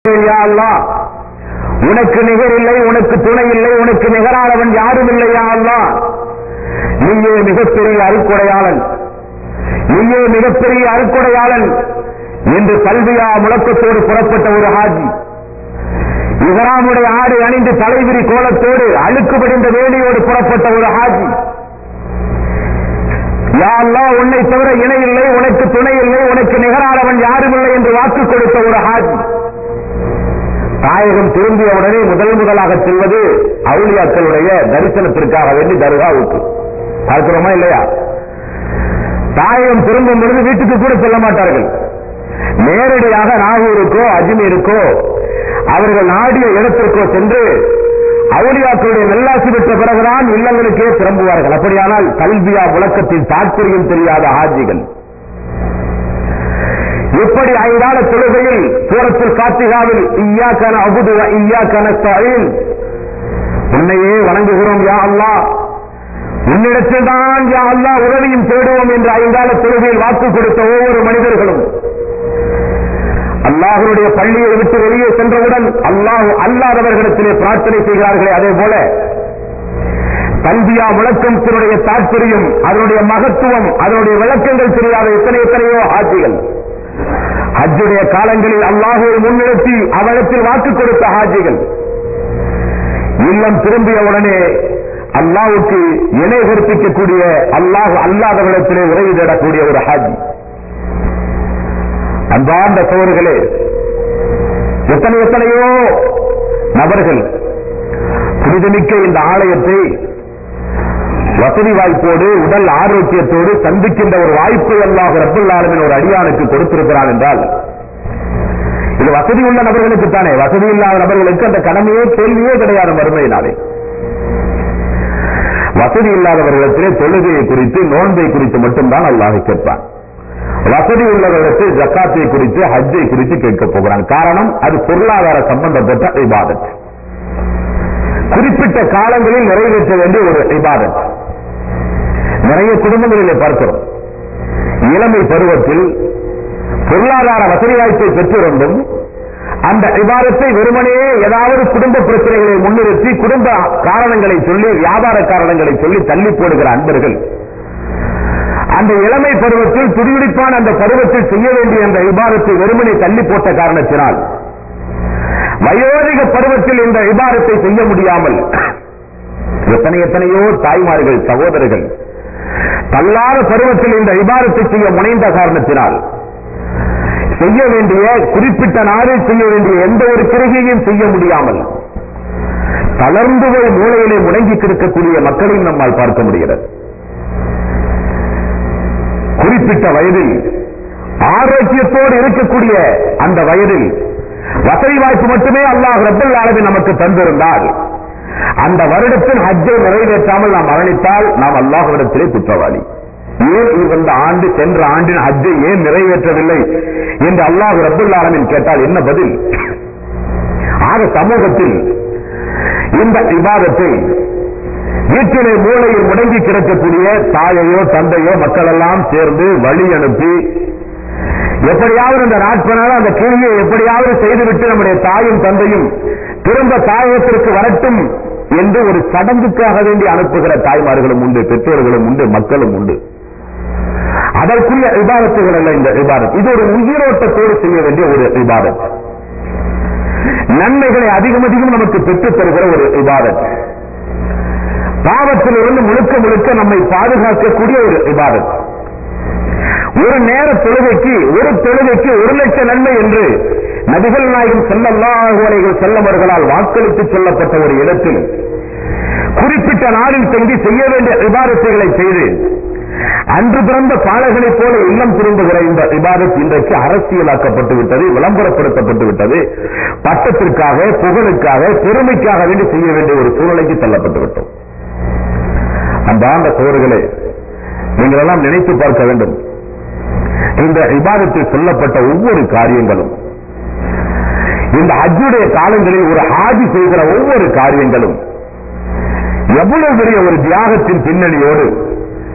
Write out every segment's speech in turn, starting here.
யா அல்லாஹ் உனக்கு நிகர் இல்லை உனக்கு துணை இல்லை உனக்கு நிகரானவன் யாரும் இல்லையா அல்லா நீயே மிகப்பெரிய அருக்குடையாளன் நீயே மிகப்பெரிய அருக்குடையாளன் என்று கல்வியா முழக்கத்தோடு புறப்பட்ட ஒரு ஹாஜி இஹராமுடைய ஆடு அணிந்து தலைவிரி கோலத்தோடு அழுக்கு படிந்த வேலியோடு புறப்பட்ட ஒரு ஹாஜி யா அல்லாஹ் உன்னை தவிர இணை இல்லை உனக்கு துணை இல்லை உனக்கு நிகரானவன் யாரும் இல்லை என்று வாக்கு கொடுத்த ஒரு ஹாஜி தாயகம் திரும்பிய உடனே முதல் முதலாக செல்வது அவுளியாக்களுடைய தரிசனத்திற்காக வேண்டி தர்காவுக்கு பார்க்கிறோமா இல்லையா தாயகம் திரும்பும் பொழுது வீட்டுக்கு கூட செல்ல மாட்டார்கள் நேரடியாக நாகூருக்கோ அஜ்மீருக்கோ அவர்கள் நாடிய இடத்திற்கோ சென்று அவுளியாக்களுடைய நல்லாசி பெற்ற பிறகுதான் இல்லங்களுக்கே திரும்புவார்கள் அப்படியானால் கல்வியா முழக்கத்தின் தாற்பயம் தெரியாத ஹாஜிகள் இப்படி ஐந்தான தொழுகையில் சூரத்தில் காத்திகாவில் ஈயாக்கான அபுது ஈயாக்கான ஸ்டாலின் உன்னையே வணங்குகிறோம் யா அல்லா உன்னிடத்தில் தான் யா அல்லா உதவியும் தேடுவோம் என்று ஐந்தான தொழுகையில் வாக்கு கொடுத்த ஒவ்வொரு மனிதர்களும் அல்லாஹனுடைய பள்ளியை விட்டு வெளியே சென்றவுடன் அல்லாஹ் அல்லாதவர்களிடத்திலே பிரார்த்தனை செய்கிறார்களே அதே போல கல்வியா முழக்கத்தினுடைய தாற்பயம் அதனுடைய மகத்துவம் அதனுடைய விளக்கங்கள் தெரியாத எத்தனை எத்தனையோ ஆட்சிகள் ஹஜ்ஜுடைய காலங்களில் அல்லாஹுவை முன்னிறுத்தி அவரிடத்தில் வாக்கு கொடுத்த ஹாஜிகள் இல்லம் திரும்பிய உடனே அல்லாவுக்கு இணை கற்பிக்கக்கூடிய அல்லாஹ் அல்லாதவரிடத்திலே உதவி தேடக்கூடிய ஒரு ஹாஜி அன்பார்ந்த சோர்களே எத்தனை எத்தனையோ நபர்கள் புனிதமிக்க இந்த ஆலயத்தை வசதி வாய்ப்போடு உடல் ஆரோக்கியத்தோடு சந்திக்கின்ற ஒரு வாய்ப்பை அல்லாஹ் ரப்புல்லாலுமின் ஒரு அடியானுக்கு கொடுத்திருக்கிறான் என்றால் இது வசதி உள்ள நபர்களுக்கு தானே வசதி இல்லாத நபர்களுக்கு அந்த கடமையே கேள்வியே கிடையாது மறுமையினாலே வசதி இல்லாதவர்களிடத்திலே தொழுகையை குறித்து நோன்பை குறித்து மட்டும்தான் அல்லாஹ் கேட்பான் வசதி உள்ளவர்களுக்கு ஜக்காத்தை குறித்து ஹஜ்ஜை குறித்து கேட்க போகிறான் காரணம் அது பொருளாதார சம்பந்தப்பட்ட இபாதத் குறிப்பிட்ட காலங்களில் நிறைவேற்ற வேண்டிய ஒரு இபாதத் நிறைய குடும்பங்களிலே பார்க்கிறோம் இளமை பருவத்தில் பொருளாதார வசதி வாய்ப்பை பெற்றிருந்தும் அந்த இபாதத்தை வெறுமனே ஏதாவது குடும்ப பிரச்சனைகளை முன்னிறுத்தி குடும்ப காரணங்களை சொல்லி வியாபார காரணங்களை சொல்லி தள்ளி போடுகிற அன்பர்கள் அந்த இளமை பருவத்தில் துடிதுடிப்பான அந்த பருவத்தில் செய்ய வேண்டிய அந்த இபாதத்தை வெறுமனே தள்ளி போட்ட காரணத்தினால் வயோதிக பருவத்தில் இந்த இபாதத்தை செய்ய முடியாமல் எத்தனை எத்தனையோ தாய்மார்கள் சகோதரர்கள் தள்ளாத பருவத்தில் இந்த இபாதத்தை செய்ய முனைந்த காரணத்தினால் செய்ய வேண்டிய குறிப்பிட்ட நாளில் செய்ய வேண்டிய எந்த ஒரு கிருகையும் செய்ய முடியாமல் தளர்ந்து போய் மூளையிலே முடங்கி கிடக்கக்கூடிய மக்களையும் நம்மால் பார்க்க முடிகிறது குறிப்பிட்ட வயதில் ஆரோக்கியத்தோடு இருக்கக்கூடிய அந்த வயதில் வசதி வாய்ப்பு மட்டுமே அல்லாஹ் ரப்பல் ஆலமின் நமக்கு தந்திருந்தால் அந்த வருடத்தில் ஹஜ்ஜை நிறைவேற்றாமல் நாம் மரணித்தால் நாம் அல்லாஹ்விடத்திலே குற்றவாளி ஏன் இந்த ஆண்டு சென்ற ஆண்டின் ஹஜ்ஜை ஏன் நிறைவேற்றவில்லை என்று அல்லாஹ் ரப்பல் ஆலமின் கேட்டால் என்ன பதில் ஆக சமூகத்தில் இந்த விவாதத்தை வீட்டிலே மூளையில் முடங்கி கிடக்கக்கூடிய தாயையோ தந்தையோ மக்கள் எல்லாம் சேர்ந்து வழி அனுப்பி எப்படியாவது இந்த நாட்பனாலும் அந்த கேள்வியை எப்படியாவது செய்துவிட்டு நம்முடைய தாயும் தந்தையும் திரும்ப தாயகத்திற்கு வரட்டும் என்று ஒரு சடங்குக்காக வேண்டி அனுப்புகிற தாய்மார்களும் உண்டு பெற்றோர்களும் உண்டு மக்களும் உண்டு அதற்குரிய விவாதத்துகள் அல்ல இந்த விவாதம் இது ஒரு உயிரோட்டத்தோடு செய்ய வேண்டிய ஒரு விவாதம் நன்மைகளை அதிகம் அதிகம் நமக்கு பெற்றுத் தருகிற ஒரு விவாதம் பாவத்திலிருந்து முழுக்க முழுக்க நம்மை பாதுகாக்கக்கூடிய ஒரு விவாதம் ஒரு நேர தொழுகைக்கு ஒரு தொழுகைக்கு ஒரு லட்சம் நன்மை என்று நபிகள் நாயகம் செல்லல்லாஹுவரைகள் செல்லவர்களால் வாக்களித்து சொல்லப்பட்ட ஒரு இடத்தில் குறிப்பிட்ட நாளில் தங்கி செய்ய வேண்டிய விவாதத்தைகளை செய்து அன்று பிறந்த பாலகனைப் போல இல்லம் திரும்புகிற இந்த விவாதத் இன்றைக்கு அரசியலாக்கப்பட்டு விட்டது விளம்பரப்படுத்தப்பட்டு விட்டது பட்டத்திற்காக புகழுக்காக பெருமைக்காக வேண்டி செய்ய வேண்டிய ஒரு சூழ்நிலைக்கு தள்ளப்பட்டு விட்டோம் அந்த ஆண்ட சோறுகளே நீங்கள் எல்லாம் நினைத்து பார்க்க வேண்டும் இந்த விவாதத்தில் சொல்லப்பட்ட ஒவ்வொரு காரியங்களும் இந்த ஹஜ்ஜுடைய காலங்களில் ஒரு ஹாஜி செய்கிற ஒவ்வொரு காரியங்களும் எவ்வளவு பெரிய ஒரு தியாகத்தின் பின்னணியோடு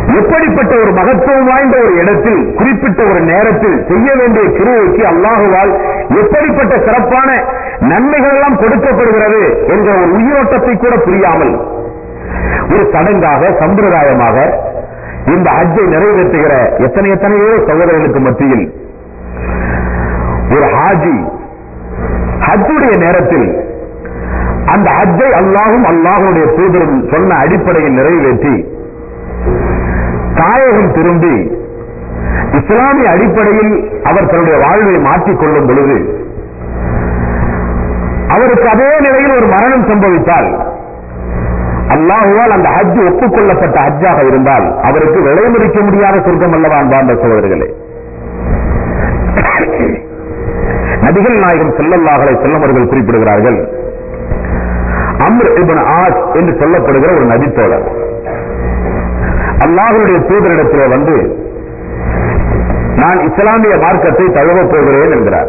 எப்படிப்பட்ட ஒரு மகத்துவம் வாய்ந்த ஒரு இடத்தில் குறிப்பிட்ட ஒரு நேரத்தில் செய்ய வேண்டிய கிருவைக்கு அல்லாஹுவால் எப்படிப்பட்ட சிறப்பான நன்மைகள் எல்லாம் கொடுக்கப்படுகிறது என்ற ஒரு உயிரோட்டத்தை கூட புரியாமல் ஒரு சடங்காக சம்பிரதாயமாக இந்த ஹஜ்ஜை நிறைவேற்றுகிற எத்தனை எத்தனையோ சகோதரர்களுக்கு மத்தியில் ஒரு ஹாஜி ஹஜ்ஜுடைய நேரத்தில் அந்த ஹஜ்ஜை அல்லாஹும் அல்லாஹுடைய தூதரும் சொன்ன அடிப்படையில் நிறைவேற்றி தாயகம் திரும்பி இஸ்லாமிய அடிப்படையில் அவர் தன்னுடைய வாழ்வை மாற்றிக் கொள்ளும் பொழுது அவருக்கு அதே நிலையில் ஒரு மரணம் சம்பவித்தால் அல்லாஹுவால் அந்த ஹஜ் ஒப்புக்கொள்ளப்பட்ட ஹஜ்ஜாக இருந்தால் அவருக்கு விளைமறிக்க முடியாத சொர்க்கம் அல்லவா அன்பார்ந்த சகோதரர்களே நபிகள் நாயகம் செல்லல்லாஹலை செல்லமர்கள் குறிப்பிடுகிறார்கள் அம்ர் இப்னு ஆஸ் என்று சொல்லப்படுகிற ஒரு நபித்தோழர் அல்லாஹுடைய தூதரிடத்தில் வந்து நான் இஸ்லாமிய மார்க்கத்தை தழுவப் போகிறேன் என்கிறார்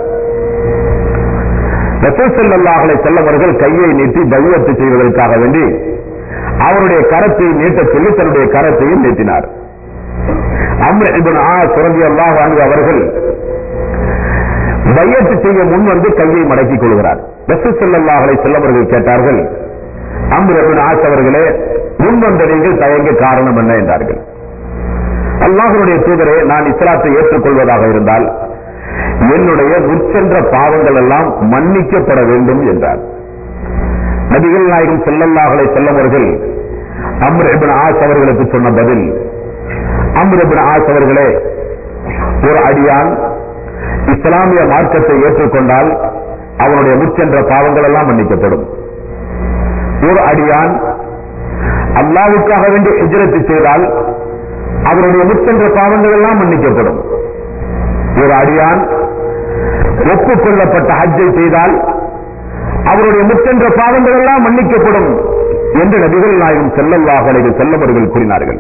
ரசூல் ஸல்லல்லாஹு செல்லவர்கள் கையை நீட்டி பையத்து செய்வதற்காக வேண்டி அவருடைய கரத்தை நீட்டச் சொல்லி தன்னுடைய கரத்தையும் நீட்டினார் அம்ர் இப்னு ஆஸ் ரலியல்லாஹு அன்ஹு அவர்கள் பையத்து செய்ய முன் வந்து கையை மடக்கிக் கொள்கிறார் ரசூல் ஸல்லல்லாஹு அலைஹி செல்லவர்கள் கேட்டார்கள் அம்ர் இப்னு ஆஸ் அவர்களே முன் வந்த நீங்கள் தயங்க காரணம் என்ன என்றார்கள் அல்லாஹனுடைய தூதரே நான் இஸ்லாத்தை ஏற்றுக்கொள்வதாக இருந்தால் என்னுடைய முற்சென்ற பாவங்கள் எல்லாம் மன்னிக்கப்பட வேண்டும் என்றார் நபிகள் நாயகம் செல்லல்லாஹலை செல்லவர்கள் அம்ர் இப்னு ஆஸ் அவர்களுக்கு சொன்ன பதில் அம்ர் இப்னு ஆஸ் அவர்களே ஒரு அடியான் இஸ்லாமிய மார்க்கத்தை ஏற்றுக்கொண்டால் அவனுடைய முற்சென்ற பாவங்கள் எல்லாம் மன்னிக்கப்படும் ஒரு அடியான் அல்லாவுக்காக வேண்டி எஜரத்து செய்தால் அவருடைய முற்சென்ற பாவங்கள் எல்லாம் மன்னிக்கப்படும் ஒரு அடியான் ஒப்புக்கொள்ளப்பட்ட ஹஜ்ஜை செய்தால் அவருடைய முற்சென்ற பாவங்கள் எல்லாம் மன்னிக்கப்படும் என்று நபிகள் நாயகம் செல்லல்லாஹலைகள் செல்லவர்கள் கூறினார்கள்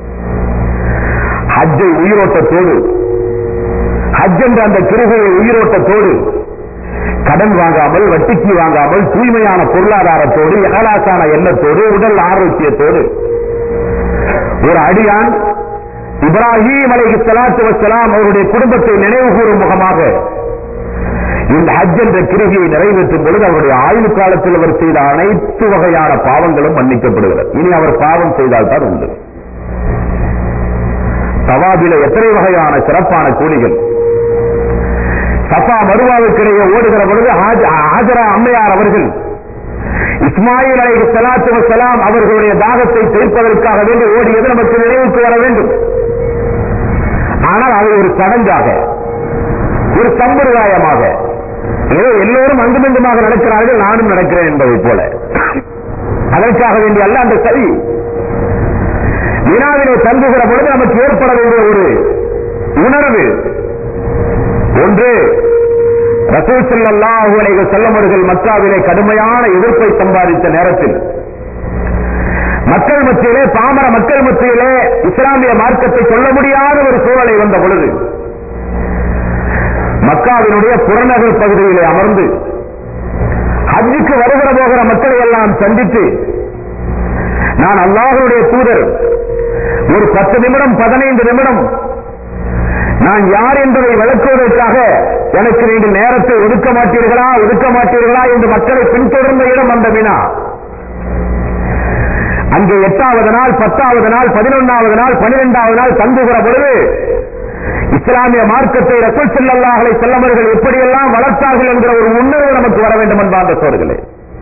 ஹஜ்ஜை உயிரோட்டத்தோடு ஹஜ் என்ற அந்த கிருகையை உயிரோட்டத்தோடு கடன் வாங்காமல் வட்டிக்கு வாங்காமல் தூய்மையான பொருளாதாரத்தோடு ஏகலாசான எண்ணத்தோடு உடல் ஆரோக்கியத்தோடு ஒரு அடியான் இப்ராஹிம் அலைஹி ஸலாத்து வஸ்ஸலாம் அவருடைய குடும்பத்தை நினைவு கூறும் முகமாக இந்த ஹஜ் என்ற கிருகியை நிறைவேற்றும் பொழுது அவருடைய ஆயுள் காலத்தில் அவர் செய்த அனைத்து வகையான பாவங்களும் மன்னிக்கப்படுகிறது இனி அவர் பாவம் செய்தால் தான் உண்டு தவாபில எத்தனை வகையான சிறப்பான கூலிகள் சஃபா மருவாவுக்கிடையே ஓடுகிற பொழுது ஹாஜ்- ஹாஜரா அம்மையார் அவர்கள் இஸ்மாயில் அலை சலாத்து வசலாம் அவர்களுடைய தாகத்தை தீர்ப்பதற்காக வேண்டி ஓடியது நமக்கு நினைவுக்கு வர வேண்டும் ஆனால் அது ஒரு சடங்காக ஒரு சம்பிரதாயமாக ஏதோ எல்லோரும் அங்குமிங்குமாக நடக்கிறார்கள் நானும் நடக்கிறேன் என்பதை போல அதற்காக வேண்டிய அல்ல அந்த சரி வினாவினை தங்குகிற பொழுது நமக்கு ஏற்பட வேண்டிய ஒரு உணர்வு ஒன்று ரசூல் ஸல்லல்லாஹு அலைஹி வஸல்லம் அவர்கள் மக்காவிலே கடுமையான எதிர்ப்பை சம்பாதித்த நேரத்தில் மக்கள் மத்தியிலே பாமர மக்கள் மத்தியிலே இஸ்லாமிய மார்க்கத்தை சொல்ல முடியாத ஒரு சூழலை வந்த பொழுது மக்காவினுடைய புறநகர் பகுதியிலே அமர்ந்து ஹஜ்ஜுக்கு வருகிற போகிற மக்களை எல்லாம் சந்தித்து நான் அல்லாஹுடைய தூதர் ஒரு பத்து நிமிடம் பதினைந்து நிமிடம் நான் யார் என்பதை விளக்குவதற்காக எனக்கு நீங்கள் நேரத்தை ஒதுக்க மாட்டீர்களா ஒதுக்க மாட்டீர்களா என்று மக்களை பின்தொடர்ந்த இடம் அந்த வினா அங்கே எட்டாவது நாள் பத்தாவது நாள் பதினொன்றாவது நாள் பனிரெண்டாவது நாள் தங்குகிற பொழுது இஸ்லாமிய மார்க்கத்தை ரசூல் ஸல்லல்லாஹு செல்லமர்கள் எப்படியெல்லாம் வளர்த்தார்கள் என்கிற ஒரு உணர்வு நமக்கு வர வேண்டும் என்பார்ந்த சோர்களே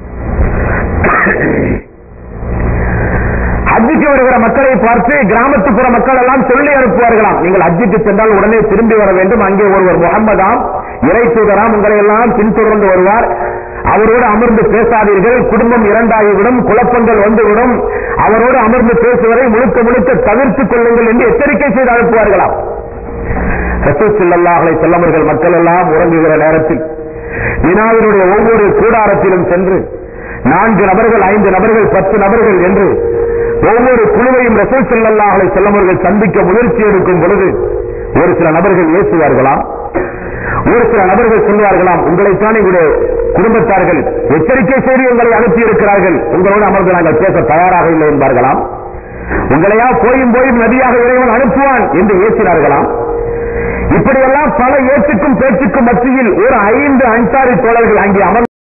ஹஜ்ஜுக்கு வருகிற மக்களை பார்த்து கிராமத்துப்புற மக்கள் எல்லாம் சொல்லி அனுப்புவார்களாம் நீங்கள் ஹஜ்ஜுக்கு சென்றால் உடனே திரும்பி வர வேண்டும் அங்கே ஒருவர் முகம்மதாம் இறை தூதராம் உங்களை எல்லாம் பின்தொடர்ந்து வருவார் அவரோடு அமர்ந்து பேசாதீர்கள் குடும்பம் இரண்டாகிவிடும் குழப்பங்கள் வந்துவிடும் அவரோடு அமர்ந்து பேசுவதை முழுக்க முழுக்க தவிர்த்துக் கொள்ளுங்கள் என்று எச்சரிக்கை செய்து அனுப்புவார்களாம் ரசூல் ஸல்லல்லாஹு அலைஹி செல்லவர்கள் மக்கள் எல்லாம் உறங்குகிற நேரத்தில் வினாவினுடைய ஒவ்வொரு கூடாரத்திலும் சென்று நான்கு நபர்கள் ஐந்து நபர்கள் பத்து நபர்கள் என்று ஒவ்வொரு குழுவையும் ரசூல் ஸல்லல்லாஹு அலைஹி செல்லவர்கள் சந்திக்க முயற்சி எடுக்கும் பொழுது ஒரு சில நபர்கள் ஏசுவார்களாம் ஒரு சில நபர்கள் சொல்வார்களாம் உங்களைத்தான் எங்களுடைய குடும்பத்தார்கள் எச்சரிக்கை செய்து உங்களை அனுப்பி இருக்கிறார்கள் உங்களோடு அமர்ந்து நாங்கள் பேச தயாராக இல்லை என்பார்களாம் உங்களையா போயும் போயும் நதியாக இறைவன் அனுப்புவான் என்று ஏற்றினார்களாம் இப்படியெல்லாம் பல ஏற்றுக்கும் பேச்சுக்கும் மத்தியில் ஒரு ஐந்து அன்சாரி தோழர்கள் அங்கே அமர்